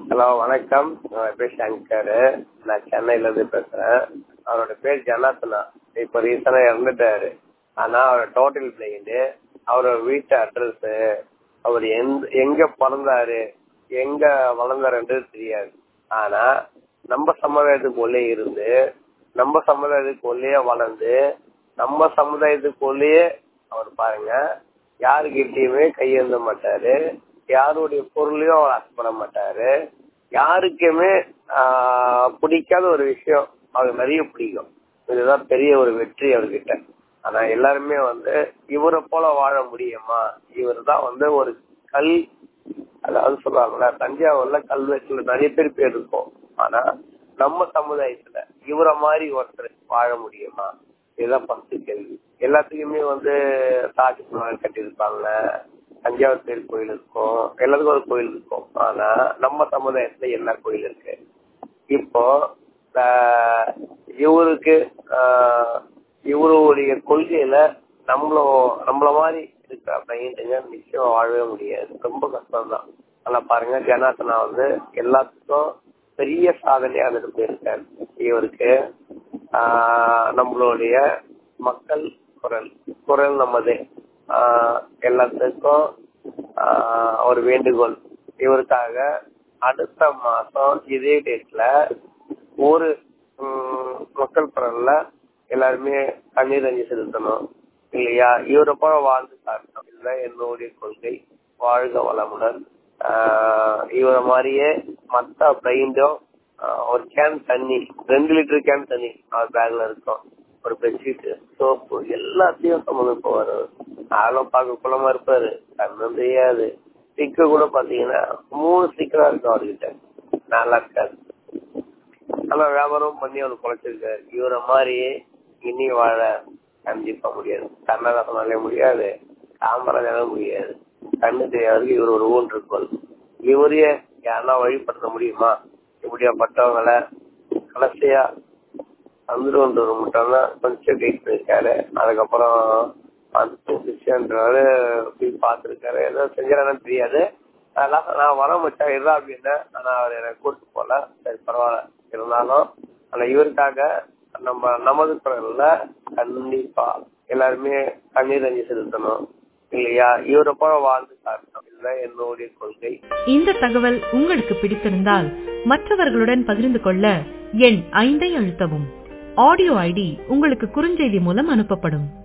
hello வணக்கம் என் பேர் சங்கர் நான் சென்னையில இருந்து பேசுறேன் அவரோட பேர் ஜனார்த்தனா இப்போ ரீசனா இறந்துட்டாரு ஆனா அவர் டோட்டல் பிளைண்டு அவரோட வீட்டு அட்ரஸ் அவர் எந்த எங்க பிறந்தாரு எங்க வளர்ந்தாருன்றது தெரியாது ஆனா நம்ம சமுதாயத்துக்குள்ளே இருந்து நம்ம சமுதாயத்துக்குள்ளேயே வளர்ந்து நம்ம சமுதாயத்துக்குள்ளேயே அவர் பாருங்க யாருக்கிட்டயுமே கையெழுந்த மாட்டாரு யாருடைய பொருளையும் அவர் அசப்பட மாட்டாரு யாருக்குமே ஆஹ், பிடிக்காத ஒரு விஷயம் அவருக்கு நிறைய பிடிக்கும் இதுதான் பெரிய ஒரு வெற்றி அவர்கிட்ட ஆனா எல்லாருமே வந்து இவரை போல வாழ முடியுமா இவர் தான் வந்து ஒரு கல் அதாவது சொல்றாங்கல்ல தஞ்சாவூர்ல கல்வெட்டுல நிறைய பேர் பேர் இருக்கும் ஆனா நம்ம சமுதாயத்துல இவரை மாதிரி ஒருத்தர் வாழ முடியுமா இதுதான் ஃபர்ஸ்ட் கேள்வி எல்லாத்துக்குமே வந்து தாஜ்மஹால் கட்டியிருப்பாங்க தஞ்சாவூர் பேர் கோயில் இருக்கும் எல்லாத்துக்கும் ஒரு கோயில் இருக்கும் ஆனா நம்ம சமுதாயத்துல என்ன கோயில் இருக்கு இப்போ ஆஹ், இவருக்கு ஆஹ், இவருடைய கொள்கையில நம்மளும் நம்மள மாதிரி இருக்கிற பையன்ட்டுங்க நிச்சயம் வாழவே முடியாது ரொம்ப கஷ்டம் தான் ஆனா பாருங்க ஜனார்த்தனா வந்து எல்லாத்துக்கும் பெரிய சாதனையா இருந்துட்டு போயிருக்காரு இவருக்கு ஆஹ், நம்மளுடைய மக்கள் குரல் குரல் நம்மதே ஆஹ், எல்லாத்துக்கும் ஆஹ், ஒரு வேண்டுகோள் இவருக்காக அடுத்த மாசம் இதே டேட்ல ஒரு ம், மக்கள் குரல்ல எல்லாருமே கண்ணீர் அஞ்சு செலுத்தணும் இல்லையா இவரை போல வாழ்ந்து காட்டணும் இதுதான் என்னுடைய கொள்கை வாழ்க வளமுடன் ஆஹ் இவரை மாதிரியே மத்த பிளைண்டும் ஒரு கேன் தண்ணி ரெண்டு லிட்டர் கேன் தண்ணி அவர் பேக்ல இருக்கும் ஒரு பெட்ஷீட் சோப்பு எல்லாத்தையும் சுமந்து போவாரு அதெல்லாம் பார்க்க குளமா இருப்பாரு கண்ணும் தெரியாது ஸ்டிக்கர் கூட பாத்தீங்கன்னா மூணு ஸ்டிக்கரா இருக்கும் அவர்கிட்ட நல்லா இருக்காது ஆனா வியாபாரம் பண்ணி அவர் குறைச்சிருக்காரு இவரை மாதிரி இனி வாழ கண்டிப்பா முடியாது கண்ணதாசனாலே முடியாது காமராஜால முடியாது கண்ணு தெரியாதவருக்கு இவர் ஒரு ஊன் இருக்கோள் இவரையே யாருன்னா வழிபடுத்த முடியுமா இப்படியாப்பட்டவங்கள கடைசியா வந்துருவன்ற மட்டும் தான் கொஞ்சம் வெயிட் பண்ணிருக்காரு அதுக்கப்புறம் வந்து சிஷ்யன்றாரு போய் பார்த்துருக்காரு ஏதோ செஞ்சாரான்னு தெரியாது அதெல்லாம் நான் வர மச்சான் இதா அப்படின்னேன் ஆனா அவர் எனக்கு கூட்டு போல சரி பரவாயில்ல இருந்தாலும் ஆனா இவருக்காக நம்ம நமது குரல்ல கண்டிப்பா எல்லாருமே கண்ணீர் அஞ்சு செலுத்தணும் இல்லையா இவரை போல வாழ்ந்து காட்டணும் இதுதான் என்னுடைய கொள்கை இந்த தகவல் உங்களுக்கு பிடித்திருந்தால் மற்றவர்களுடன் பகிர்ந்து கொள்ள எண் ஐந்தை அழுத்தவும் ஆடியோ ஐடி உங்களுக்கு குறுஞ்செய்தி மூலம் அனுப்பப்படும்